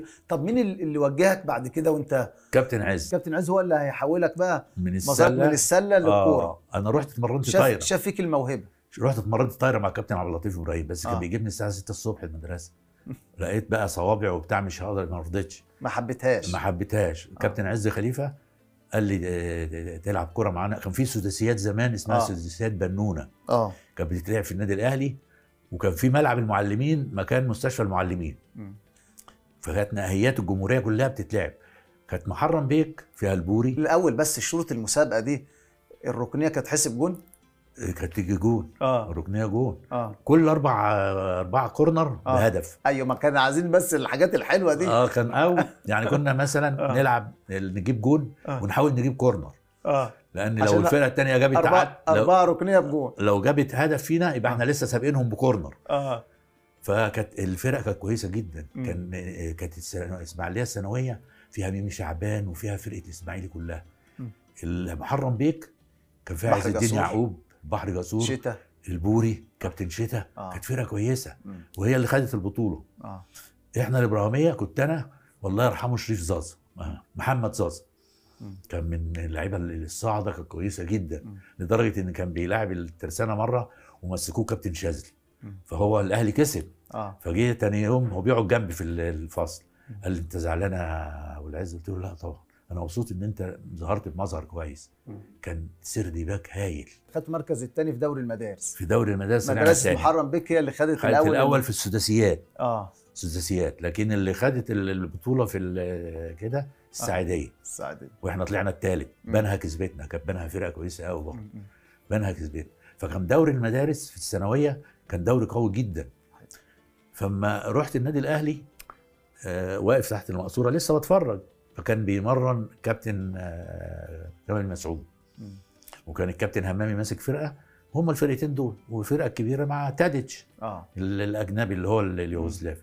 طب مين اللي اللي وجهك بعد كده وانت كابتن عز كابتن عز هو اللي هيحولك بقى من مسار من السله السله للكوره آه انا رحت اتمرنت شاف طايره شاف فيك الموهبه رحت اتمرنت طايره مع كابتن عبد اللطيف ابراهيم بس كان آه. بيجيبني الساعه 6 الصبح المدرسه لقيت بقى صوابع وبتاع مش هقدر ما رضيتش ما حبيتهاش ما حبيتهاش كابتن عز خليفه قال لي آه، تلعب كوره معانا كان في سداسيات زمان اسمها آه. سداسيات بنونه اه كانت بتتلعب في النادي الاهلي وكان في ملعب المعلمين مكان مستشفى المعلمين مم. فكانت نهائيات الجمهوريه كلها بتتلعب كانت محرم بيك فيها البوري الاول بس شروط المسابقه دي الركنيه كانت تحسب جون كانت تيجي جون اه ركنيه جون اه كل اربع اربع كورنر آه. بهدف ايوه ما كان عايزين بس الحاجات الحلوه دي اه كان او يعني كنا مثلا آه. نلعب نجيب جون آه. ونحاول نجيب كورنر اه لان عشان لو الفرقه الثانيه جابت أربعة, تعاد لو, أربعة ركنية بجون لو جابت هدف فينا يبقى احنا لسه سابقينهم بكورنر اه فكانت الفرقه كانت كويسه جدا مم. كان كانت الس- الاسماعيليه الثانويه فيها ميمي شعبان وفيها فرقه الاسماعيلي كلها مم. المحرم بيك كان فيها بحر عز الدين جسور. يعقوب بحر جسور شتاء البوري كابتن شتا آه. كانت فرقه كويسه مم. وهي اللي خدت البطوله اه احنا الابراهيميه كنت انا والله يرحمه شريف زازا آه، محمد زازا مم. كان من اللعيبه الصاعده كانت كويسه جدا مم. لدرجه ان كان بيلاعب الترسانه مره ومسكوه كابتن شاذلي مم. فهو الاهلي كسب اه فجه تاني يوم هو بيقعد جنبي في الفصل قال لي انت زعلان يا ابو العز قلت له لا طبعا انا مبسوط ان انت ظهرت بمظهر كويس مم. كان سردي باك هايل خدت المركز الثاني في دوري المدارس في دوري المدارس الثانوية مدرسه الثاني محرم بك هي اللي خدت خدت الاول الاول في السداسيات اه سداسيات لكن اللي خدت ال- البطوله في ال- كده السعيديه السعديه واحنا طلعنا الثالث مم. بنها كسبتنا كانت بنها فرقه كويسه قوي برضه مم. بنها كسبتنا فكان دوري المدارس في الثانويه كان دوري قوي جدا فما رحت النادي الاهلي آه واقف تحت المقصوره لسه بتفرج فكان بيمرن كابتن آه كمال مسعود مم. وكان الكابتن همامي ماسك فرقه هم الفرقتين دول والفرقه الكبيره مع تاديتش اه ال- الاجنبي اللي هو ال- اليوغوسلافي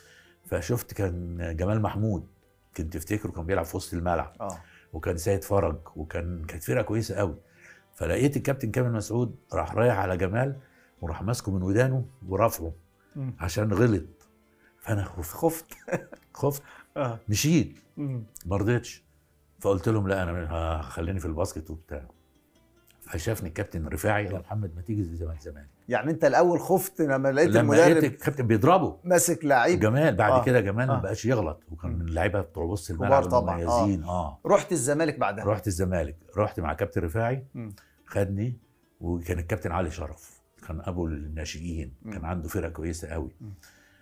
فشفت كان جمال محمود كنت تفتكره كان بيلعب في وسط الملعب اه وكان سيد فرج وكان كانت فرقه كويسه قوي فلقيت الكابتن كامل مسعود راح رايح على جمال وراح ماسكه من ودانه ورافعه مم. عشان غلط فانا خفت خفت خفت اه مشيت مم. ما رضيتش فقلت لهم لا انا هخليني في الباسكت وبتاع فشافني الكابتن رفاعي يا محمد ما تيجي زي زمان يعني انت الاول خفت لما لقيت لما لقيت المدرب الكابتن بيضربه ماسك لعيب جمال بعد آه. كده جمال آه. ما بقاش يغلط وكان مم. من اللعيبه بتوع وسط كبار الملعب طبعاً. آه. المميزين اه رحت الزمالك بعدها رحت الزمالك رحت مع كابتن رفاعي مم. خدني وكان الكابتن علي شرف كان ابو الناشئين مم. كان عنده فرقه كويسه قوي مم.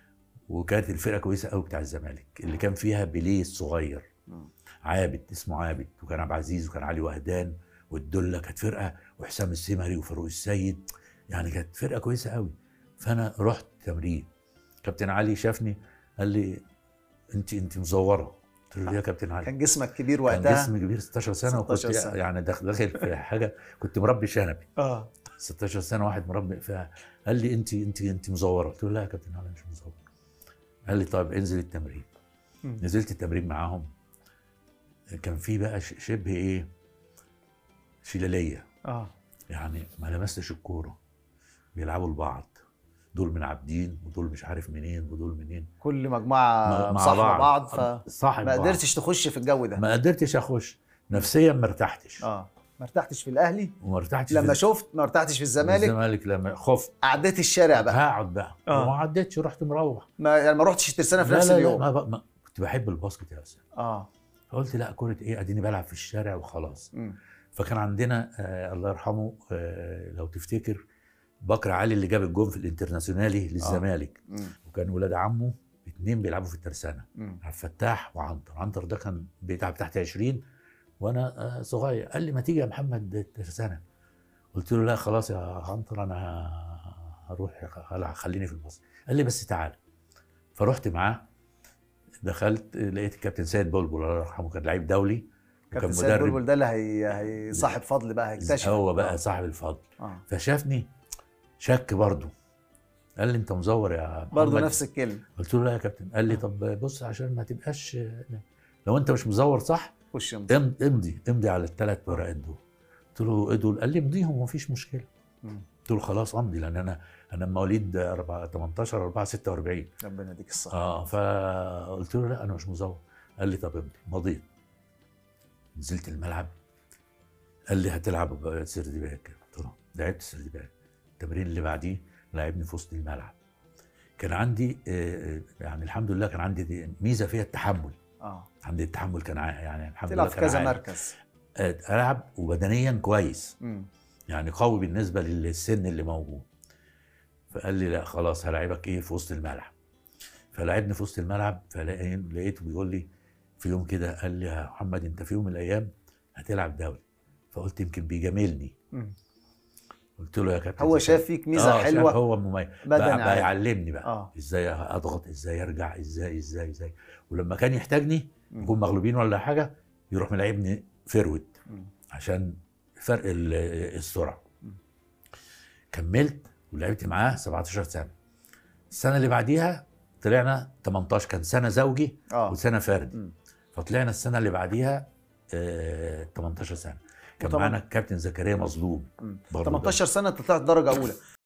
وكانت الفرقه كويسه قوي بتاع الزمالك اللي كان فيها بيليه الصغير مم. عابد اسمه عابد وكان عبد العزيز وكان علي وهدان والدله كانت فرقه وحسام السمري وفاروق السيد يعني كانت فرقه كويسه قوي فانا رحت تمرين كابتن علي شافني قال لي انت انت مزوره قلت له ليه يا كابتن علي كان جسمك كبير كان وقتها جسمي كبير 16 سنه وكنت 16 سنة. يعني داخل داخل في حاجه كنت مربي شنبي اه 16 سنه واحد مربي فقال لي انت انت انت مزوره قلت له لا يا كابتن انا مش مزوره قال لي طيب انزل التمرين مم. نزلت التمرين معاهم كان في بقى ش- شبه ايه شلاليه اه يعني ما لمستش الكوره بيلعبوا لبعض دول من عابدين ودول مش عارف منين ودول منين كل مجموعه مع صاحبه بعض فما صاحب بعض قدرتش تخش في الجو ده ما قدرتش اخش نفسيا ما ارتحتش اه ما ارتحتش في الاهلي وما ارتحتش لما في شفت ما ارتحتش في الزمالك الزمالك لما خفت عديت الشارع بقى هقعد بقى آه. وما عدتش ورحت مروح ما يعني ما رحتش الترسانه في لا نفس لا اليوم لا ما ما كنت بحب الباسكت يا اسامه اه فقلت لا كرة ايه اديني بلعب في الشارع وخلاص مم. فكان عندنا آه الله يرحمه آه لو تفتكر بكر علي اللي جاب الجون في الانترناسيونالي للزمالك مم. وكان ولاد عمه اتنين بيلعبوا في الترسانه مم. عبد الفتاح وعنتر عنتر ده كان بيلعب تحت 20 وانا آه صغير قال لي ما تيجي يا محمد الترسانه قلت له لا خلاص يا عنتر انا هروح هلعب خليني في الباص قال لي بس تعال فرحت معاه دخلت لقيت الكابتن سيد بلبل الله يرحمه كان لعيب دولي كابتن سيد بلبل ده اللي هي هي صاحب فضل بقى هيكتشف هو بقى صاحب الفضل اه فشافني شك برضه قال لي انت مزور يا محمد برضه نفس الكلمه قلت له لا يا كابتن قال لي طب بص عشان ما تبقاش لو انت مش مزور صح خش يا مصطفى. ام- امضي امضي على الثلاث ورقات دول قلت له ايه دول قال لي امضيهم ومفيش مشكله مم. قلت له خلاص امضي لان انا انا مواليد 4 18 4 46 ربنا يديك الصحه اه فقلت له لا انا مش مزور قال لي طب امضي مضيت نزلت الملعب قال لي هتلعب سردي باك قلت له لعبت سردي باك التمرين اللي بعديه لعبني في وسط الملعب كان عندي آه، آه، يعني الحمد لله كان عندي دي ميزه فيها التحمل اه عندي التحمل كان عا- يعني الحمد تلعب لله في كان كذا عالي. مركز آه، العب وبدنيا كويس مم. يعني قوي بالنسبه للسن اللي موجود فقال لي لا خلاص هلاعبك ايه في وسط الملعب فلعبني في وسط الملعب فلقيته بيقول لي في يوم كده قال لي يا محمد انت في يوم من الايام هتلعب دولي فقلت يمكن بيجاملني مم. قلت له يا كابتن هو زكي- شاف فيك ميزه آه، شاف حلوه هو مميز بدني بقى, بقى عالي. يعلمني بقى اه ازاي اضغط ازاي ارجع ازاي ازاي ازاي ولما كان يحتاجني مم. نكون مغلوبين ولا حاجه يروح ملاعبني فيرود مم. عشان فرق ال- السرعه مم. كملت ولعبت معاه 17 سنه السنه اللي بعديها طلعنا 18 كان سنه زوجي اه وسنه فردي مم. فطلعنا السنه اللي بعديها آه 18 سنه كان وطبعاً- معانا الكابتن زكريا مظلوم مم. برضه 18 سنه انت طلعت درجه اولى